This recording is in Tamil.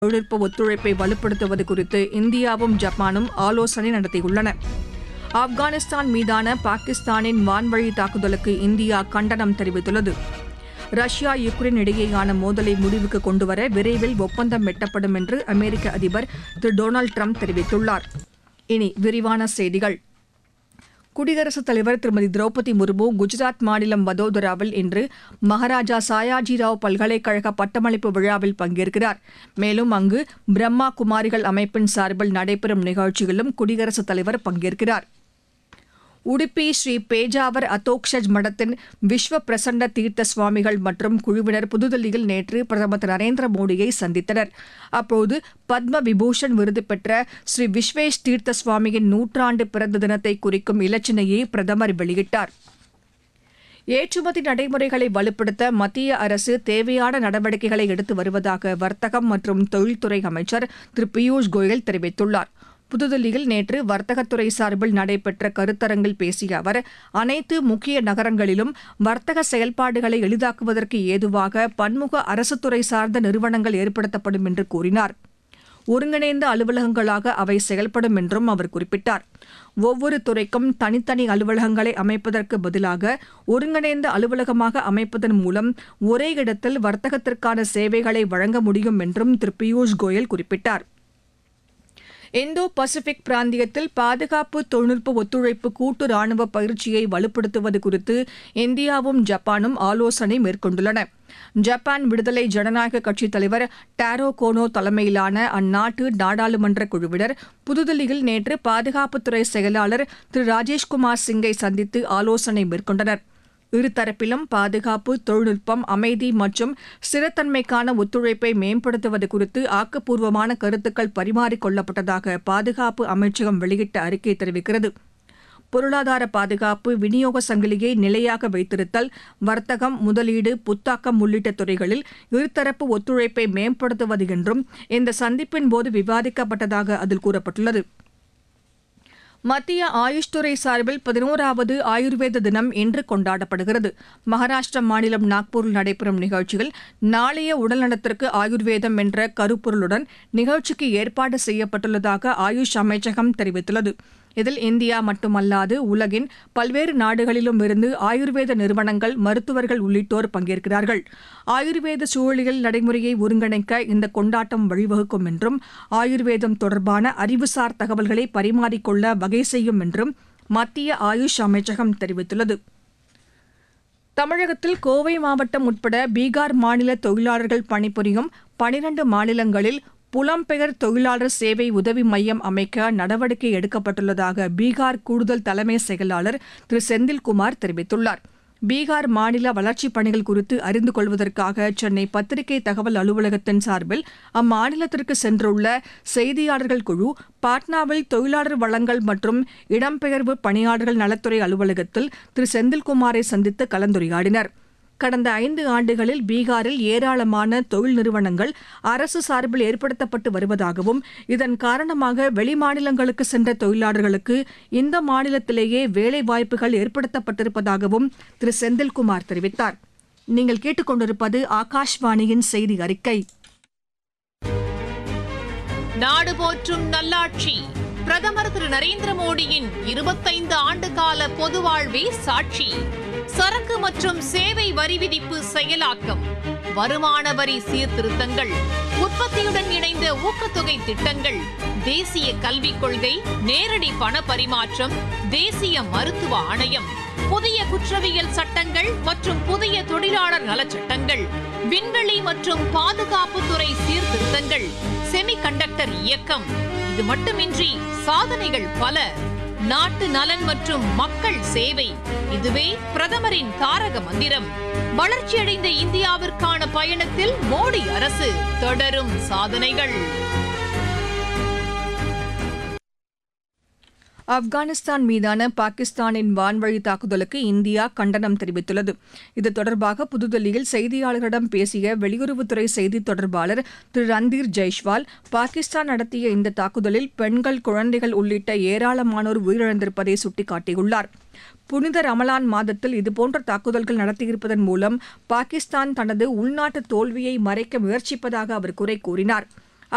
தொழில்நுட்ப ஒத்துழைப்பை வலுப்படுத்துவது குறித்து இந்தியாவும் ஜப்பானும் ஆலோசனை நடத்தியுள்ளன ஆப்கானிஸ்தான் மீதான பாகிஸ்தானின் வான்வழி தாக்குதலுக்கு இந்தியா கண்டனம் தெரிவித்துள்ளது ரஷ்யா யுக்ரைன் இடையேயான மோதலை முடிவுக்கு கொண்டுவர விரைவில் ஒப்பந்தம் எட்டப்படும் என்று அமெரிக்க அதிபர் திரு டொனால்டு ட்ரம்ப் தெரிவித்துள்ளார் இனி விரிவான செய்திகள் குடியரசுத் தலைவர் திருமதி திரௌபதி முர்மு குஜராத் மாநிலம் வதோதராவில் இன்று மகாராஜா சாயாஜிராவ் பல்கலைக்கழக பட்டமளிப்பு விழாவில் பங்கேற்கிறார் மேலும் அங்கு பிரம்மா குமாரிகள் அமைப்பின் சார்பில் நடைபெறும் நிகழ்ச்சியிலும் குடியரசுத் தலைவர் பங்கேற்கிறார் உடுப்பி ஸ்ரீ பேஜாவர் அத்தோக்ஷஜ் மடத்தின் விஸ்வ பிரசன்ன தீர்த்த சுவாமிகள் மற்றும் குழுவினர் புதுதில்லியில் நேற்று பிரதமர் திரு நரேந்திர மோடியை சந்தித்தனர் அப்போது பத்ம விபூஷன் விருது பெற்ற ஸ்ரீ விஸ்வேஷ் தீர்த்த சுவாமியின் நூற்றாண்டு பிறந்த தினத்தை குறிக்கும் இலச்சினையை பிரதமர் வெளியிட்டார் ஏற்றுமதி நடைமுறைகளை வலுப்படுத்த மத்திய அரசு தேவையான நடவடிக்கைகளை எடுத்து வருவதாக வர்த்தகம் மற்றும் தொழில்துறை அமைச்சர் திரு பியூஷ் கோயல் தெரிவித்துள்ளார் புதுதில்லியில் நேற்று வர்த்தகத்துறை சார்பில் நடைபெற்ற கருத்தரங்கில் பேசிய அவர் அனைத்து முக்கிய நகரங்களிலும் வர்த்தக செயல்பாடுகளை எளிதாக்குவதற்கு ஏதுவாக பன்முக அரசுத்துறை சார்ந்த நிறுவனங்கள் ஏற்படுத்தப்படும் என்று கூறினார் ஒருங்கிணைந்த அலுவலகங்களாக அவை செயல்படும் என்றும் அவர் குறிப்பிட்டார் ஒவ்வொரு துறைக்கும் தனித்தனி அலுவலகங்களை அமைப்பதற்கு பதிலாக ஒருங்கிணைந்த அலுவலகமாக அமைப்பதன் மூலம் ஒரே இடத்தில் வர்த்தகத்திற்கான சேவைகளை வழங்க முடியும் என்றும் திரு பியூஷ் கோயல் குறிப்பிட்டார் இந்தோ பசிபிக் பிராந்தியத்தில் பாதுகாப்பு தொழில்நுட்ப ஒத்துழைப்பு கூட்டு ராணுவ பயிற்சியை வலுப்படுத்துவது குறித்து இந்தியாவும் ஜப்பானும் ஆலோசனை மேற்கொண்டுள்ளன ஜப்பான் விடுதலை ஜனநாயக கட்சித் தலைவர் டாரோ கோனோ தலைமையிலான அந்நாட்டு நாடாளுமன்ற குழுவினர் புதுதில்லியில் நேற்று பாதுகாப்புத்துறை செயலாளர் திரு ராஜேஷ்குமார் சிங்கை சந்தித்து ஆலோசனை மேற்கொண்டனர் இருதரப்பிலும் பாதுகாப்பு தொழில்நுட்பம் அமைதி மற்றும் ஸ்திரத்தன்மைக்கான ஒத்துழைப்பை மேம்படுத்துவது குறித்து ஆக்கப்பூர்வமான கருத்துக்கள் பரிமாறிக் கொள்ளப்பட்டதாக பாதுகாப்பு அமைச்சகம் வெளியிட்ட அறிக்கை தெரிவிக்கிறது பொருளாதார பாதுகாப்பு விநியோக சங்கிலியை நிலையாக வைத்திருத்தல் வர்த்தகம் முதலீடு புத்தாக்கம் உள்ளிட்ட துறைகளில் இருதரப்பு ஒத்துழைப்பை மேம்படுத்துவது என்றும் இந்த சந்திப்பின் போது விவாதிக்கப்பட்டதாக அதில் கூறப்பட்டுள்ளது மத்திய ஆயுஷ் துறை சார்பில் பதினோராவது ஆயுர்வேத தினம் இன்று கொண்டாடப்படுகிறது மகாராஷ்டிர மாநிலம் நாக்பூரில் நடைபெறும் நிகழ்ச்சியில் நாளைய உடல்நலத்திற்கு ஆயுர்வேதம் என்ற கருப்பொருளுடன் நிகழ்ச்சிக்கு ஏற்பாடு செய்யப்பட்டுள்ளதாக ஆயுஷ் அமைச்சகம் தெரிவித்துள்ளது இதில் இந்தியா மட்டுமல்லாது உலகின் பல்வேறு நாடுகளிலும் இருந்து ஆயுர்வேத நிறுவனங்கள் மருத்துவர்கள் உள்ளிட்டோர் பங்கேற்கிறார்கள் ஆயுர்வேத சூழலியல் நடைமுறையை ஒருங்கிணைக்க இந்த கொண்டாட்டம் வழிவகுக்கும் என்றும் ஆயுர்வேதம் தொடர்பான அறிவுசார் தகவல்களை பரிமாறிக்கொள்ள வகை செய்யும் என்றும் மத்திய ஆயுஷ் அமைச்சகம் தெரிவித்துள்ளது தமிழகத்தில் கோவை மாவட்டம் உட்பட பீகார் மாநில தொழிலாளர்கள் பணிபுரியும் பனிரண்டு மாநிலங்களில் புலம்பெயர் தொழிலாளர் சேவை உதவி மையம் அமைக்க நடவடிக்கை எடுக்கப்பட்டுள்ளதாக பீகார் கூடுதல் தலைமை செயலாளர் திரு செந்தில்குமார் தெரிவித்துள்ளார் பீகார் மாநில வளர்ச்சிப் பணிகள் குறித்து அறிந்து கொள்வதற்காக சென்னை பத்திரிகை தகவல் அலுவலகத்தின் சார்பில் அம்மாநிலத்திற்கு சென்றுள்ள செய்தியாளர்கள் குழு பாட்னாவில் தொழிலாளர் வளங்கள் மற்றும் இடம்பெயர்வு பணியாளர்கள் நலத்துறை அலுவலகத்தில் திரு செந்தில்குமாரை சந்தித்து கலந்துரையாடினர் கடந்த ஐந்து ஆண்டுகளில் பீகாரில் ஏராளமான தொழில் நிறுவனங்கள் அரசு சார்பில் ஏற்படுத்தப்பட்டு வருவதாகவும் இதன் காரணமாக வெளிமாநிலங்களுக்கு சென்ற தொழிலாளர்களுக்கு இந்த மாநிலத்திலேயே வேலை வாய்ப்புகள் ஏற்படுத்தப்பட்டிருப்பதாகவும் திரு செந்தில்குமார் தெரிவித்தார் நீங்கள் கேட்டுக்கொண்டிருப்பது ஆகாஷ்வாணியின் செய்தி அறிக்கை நாடு போற்றும் நல்லாட்சி பிரதமர் திரு நரேந்திர மோடியின் இருபத்தைந்து ஆண்டு கால பொது வாழ்வே சாட்சி சரக்கு மற்றும் சேவை வரி விதிப்பு செயலாக்கம் வருமான வரி சீர்திருத்தங்கள் உற்பத்தியுடன் இணைந்த ஊக்கத்தொகை திட்டங்கள் தேசிய கல்விக் கொள்கை நேரடி பண பரிமாற்றம் தேசிய மருத்துவ ஆணையம் புதிய குற்றவியல் சட்டங்கள் மற்றும் புதிய தொழிலாளர் நலச்சட்டங்கள் விண்வெளி மற்றும் பாதுகாப்புத்துறை சீர்திருத்தங்கள் செமிகண்டக்டர் இயக்கம் இது மட்டுமின்றி சாதனைகள் பல நாட்டு நலன் மற்றும் மக்கள் சேவை இதுவே பிரதமரின் தாரக மந்திரம் வளர்ச்சியடைந்த இந்தியாவிற்கான பயணத்தில் மோடி அரசு தொடரும் சாதனைகள் ஆப்கானிஸ்தான் மீதான பாகிஸ்தானின் வான்வழி தாக்குதலுக்கு இந்தியா கண்டனம் தெரிவித்துள்ளது இது தொடர்பாக புதுதில்லியில் செய்தியாளர்களிடம் பேசிய வெளியுறவுத்துறை செய்தித் தொடர்பாளர் திரு ரந்தீர் ஜெய்ஷ்வால் பாகிஸ்தான் நடத்திய இந்த தாக்குதலில் பெண்கள் குழந்தைகள் உள்ளிட்ட ஏராளமானோர் உயிரிழந்திருப்பதை சுட்டிக்காட்டியுள்ளார் புனித ரமலான் மாதத்தில் இதுபோன்ற தாக்குதல்கள் நடத்தியிருப்பதன் மூலம் பாகிஸ்தான் தனது உள்நாட்டு தோல்வியை மறைக்க முயற்சிப்பதாக அவர் குறை கூறினார்